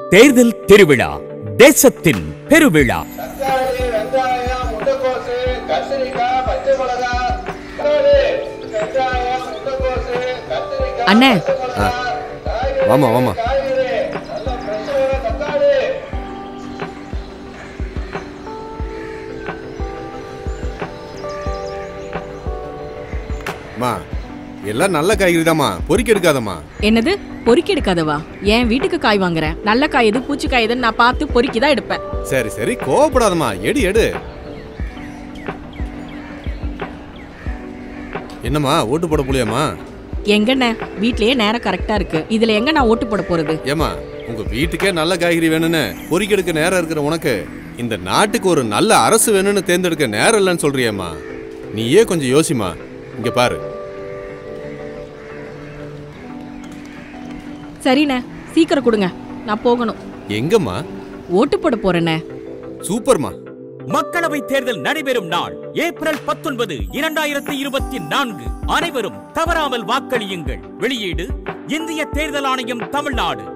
தேர்தல் திருவிழா தேசத்தின் பெருவிழா தக்காளி வெங்காயம் முட்டைக்கோசு கத்திரிக்காய் பச்சை மிளகாய் தக்காளி வெங்காயம் முட்டைக்கோசு கத்திரிக்காய் அண்ணே. பச்சை மிளகாய், காய்கறி, வாமா, வாமா. காய்கறி நல்ல ஃப்ரெஷ்ஷான தக்காளி அம்மா எல்லாம் நல்ல காய்கறி தாம்மா பொறிக்க எடுக்காதம்மா என்னது பொறுக்கி எடுக்காதவா என் வீட்டுக்கு காய் வாங்குறேன் நல்ல காய் எது பூச்சி காய் எதுன்னு நான் பார்த்து பொறுக்கி தான் எடுப்பேன் சரி சரி கோவப்படாதம்மா எடு எடு என்னம்மா ஓட்டு போட போலியாம்மா எங்கண்ணே வீட்லயே நேரம் கரெக்டா இருக்கு இதுல எங்க நான் ஓட்டு போட போறது ஏம்மா உங்க வீட்டுக்கே நல்ல காய்கறி வேணும்னு பொறிக்க எடுக்க நேரம் இருக்கிற உனக்கு இந்த நாட்டுக்கு ஒரு நல்ல அரசு வேணும்னு தேர்ந்தெடுக்க நேரம் இல்லைன்னு சொல்றியேம்மா நீயே கொஞ்சம் யோசிமா இங்க பாரு சரிண்ணே சீக்கிரம் கொடுங்க நான் போகணும் எங்கம்மா ஓட்டு போட போறேண்ணே சூப்பர்மா மக்களவை தேர்தல் நடைபெறும் நாள் ஏப்ரல் பத்தொன்பது இரண்டாயிரத்தி இருபத்தி நான்கு அனைவரும் தவறாமல் வாக்களியுங்கள் வெளியீடு இந்திய தேர்தல் ஆணையம் தமிழ்நாடு